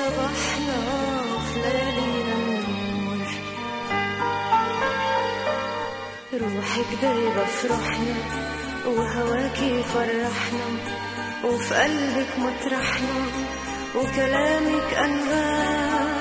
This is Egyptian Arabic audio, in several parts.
صباحنا في ليالينا النور روحك دايبة في روحنا وهواكي فرحنا وفي قلبك مطرحنا وكلامك أنغام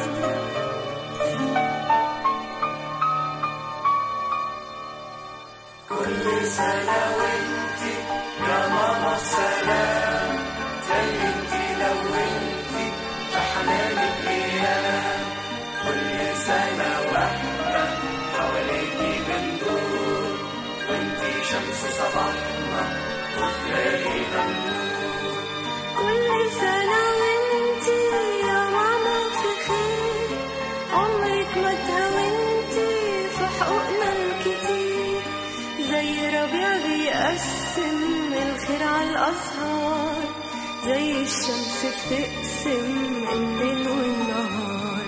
كل سنة وانتي يا ماما سلام زي انتي لو انتي في حنانك ايام كل سنة واحدة حواليكي بندور وانتي شمس صباحنا وفي ليالينا النور كل سنة وانتي يا ماما في خير عمرك ما تهونتي في حقوقنا الكتير زي ربيع بيقسم الخير على الأزهار زي الشمس بتقسم الليل والنهار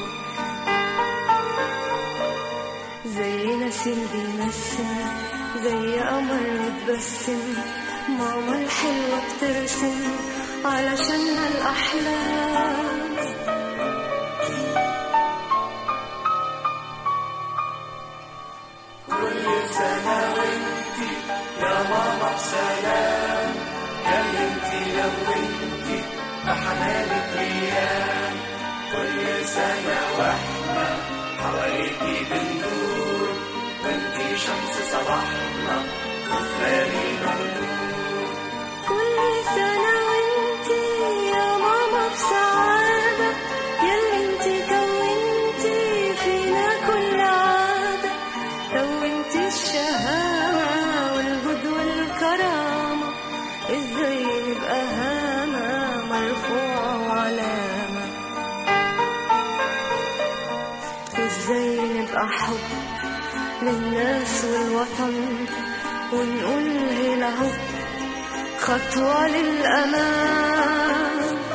زي نسيم بينسم زي قمر متبسم ماما الحلوة بترسم علشاننا الأحلام كل سنة وانتي يا ماما سلام يا اللي انتي لو انتي بحنانك ايام كل سنة واحنا حواليكي بندور وانتي شمس صباحنا وفي ليالينا النور كل سنة وانتي يا ماما بسعادة ياللي انتي كونتي فينا كل عادة كونتي الشهامة والجود والكرامة ازاي نبقى هامة مرفوعة وعلامة ازاي نبقى حب للناس والوطن ونقول هنا هو خطوة للأمام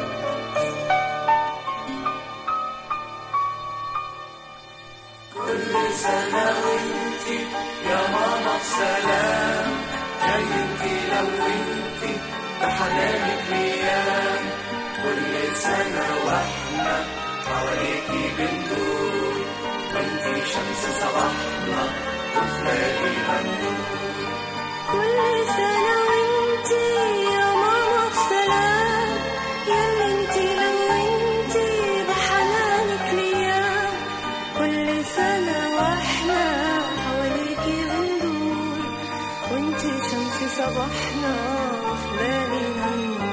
كل سنة وانتي يا ماما بسلام يا انتي لو انتي بحنانك ايام كل سنة واحنا حواليكي بندور وانتي شمس صباحنا وفي ليالينا النور كل سنة وانتي يا ماما بسلام ياللي انتي لو انتي بحنانك ليام كل سنة واحنا حواليكي بندور وانتي شمس صباحنا في ليالينا النور